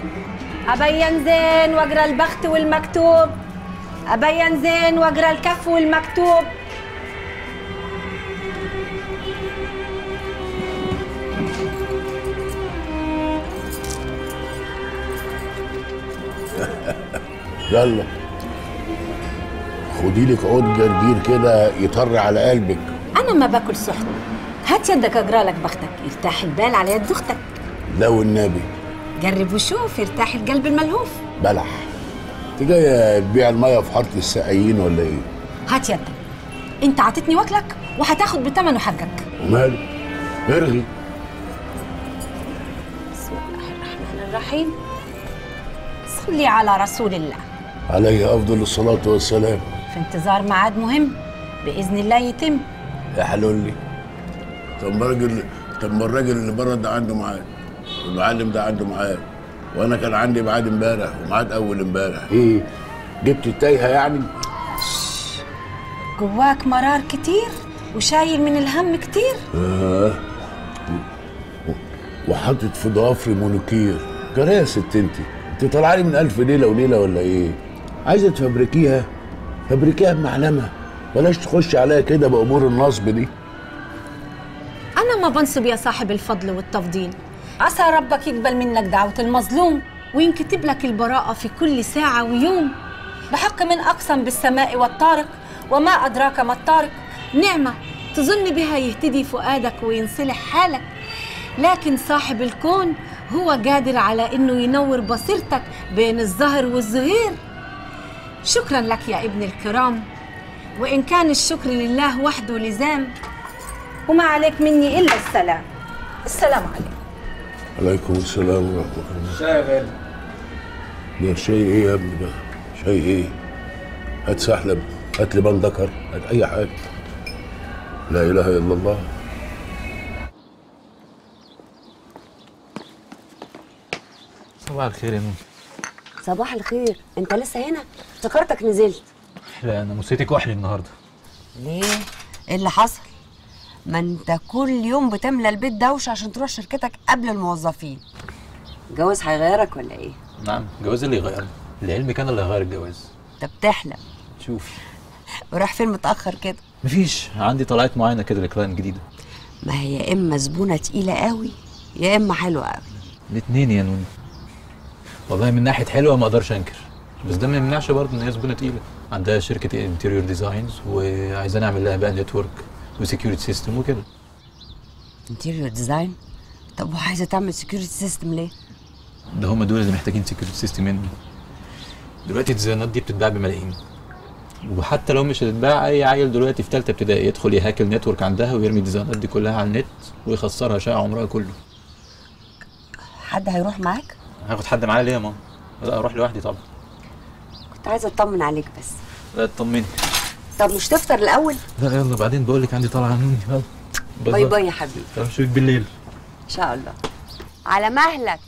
أبين زين وأقرأ البخت والمكتوب أبين زين وأقرأ الكف والمكتوب يلا خدي لك عود جرجير كده يطر على قلبك أنا ما باكل سحت هات يدك أقرأ لك بختك يرتاح البال على يد أختك لو النبي جرب وشوف يرتاح القلب الملهوف بلح انت جايه تبيع الميه في حاره السقايين ولا ايه؟ هات يدك أنت عطيتني وكلك وهتاخد بثمنه حقك وماله؟ ارغي بسم الله الرحمن الرحيم صلي على رسول الله عليه افضل الصلاه والسلام في انتظار ميعاد مهم بإذن الله يتم يا حلولي طب ما الراجل طب ما الراجل اللي بره ده عنده ميعاد والمعلم ده عنده ميعاد وانا كان عندي ميعاد امبارح وميعاد اول امبارح ايه جبت التايهه يعني جواك مرار كتير وشايل من الهم كتير آه. وحاطط في ضوافري مونوكير جرى يا ست انت انت طالعه لي من الف ليله وليله ولا ايه عايزه تفبركيها فبركيها بمعلمها بلاش تخش عليا كده بامور النصب دي أنا ما بنصب يا صاحب الفضل والتفضيل عسى ربك يقبل منك دعوة المظلوم وينكتب لك البراءة في كل ساعة ويوم بحق من أقسم بالسماء والطارق وما أدراك ما الطارق نعمة تظن بها يهتدي فؤادك وينصلح حالك لكن صاحب الكون هو قادر على إنه ينور بصيرتك بين الظهر والزهير شكرا لك يا ابن الكرام وإن كان الشكر لله وحده لزام وما عليك مني إلا السلام السلام عليكم عليكم السلام ورحمه الله شاي غالي ده شيء ايه يا ابني ده شيء ايه هات سحلب هات لي بندكر هات اي حاجه لا اله الا الله صباح الخير يا نون صباح الخير انت لسه هنا افتكرتك نزلت لا انا نسيتي كحلي النهارده ليه ايه اللي حصل ما انت كل يوم بتملى البيت دوشه عشان تروح شركتك قبل الموظفين الجواز هيغيرك ولا ايه نعم الجواز اللي يغيرني العلم كان اللي هيغير الجواز انت بتحلم شوفي وراح فين متاخر كده مفيش عندي طلعات معينه كده لكلاينت جديده ما هي يا اما زبونه تقيله قوي يا اما حلوه قوي الاثنين يا نون والله من ناحيه حلوه ما اقدرش انكر بس ده ما يمنعش برضه ان هي زبونه تقيله عندها شركه انتيريور ديزاينز وعايزاني اعمل لها بقى نتورك وسكيورتي سيستم وكده انتيريور ديزاين طب وعايزه تعمل سكيورتي سيستم ليه ده هم دول اللي محتاجين سكيورتي سيستم مني دلوقتي الديزاينات دي بتتباع بملايين وحتى لو مش هتتباع اي عيل دلوقتي في ثالثه ابتدائي يدخل يهاك النتورك عندها ويرمي الديزاينات دي كلها على النت ويخسرها شقه عمرها كله حد هيروح معاك هاخد حد معايا ليه يا ماما لا اروح لوحدي طبعا كنت عايزه اطمن عليك بس لا اطمني طب مش تفطر الاول لا يلا بعدين بقول لك عندي طلعه نوني يلا باي باي يا حبيبي اشوفك بالليل ان شاء الله على مهلك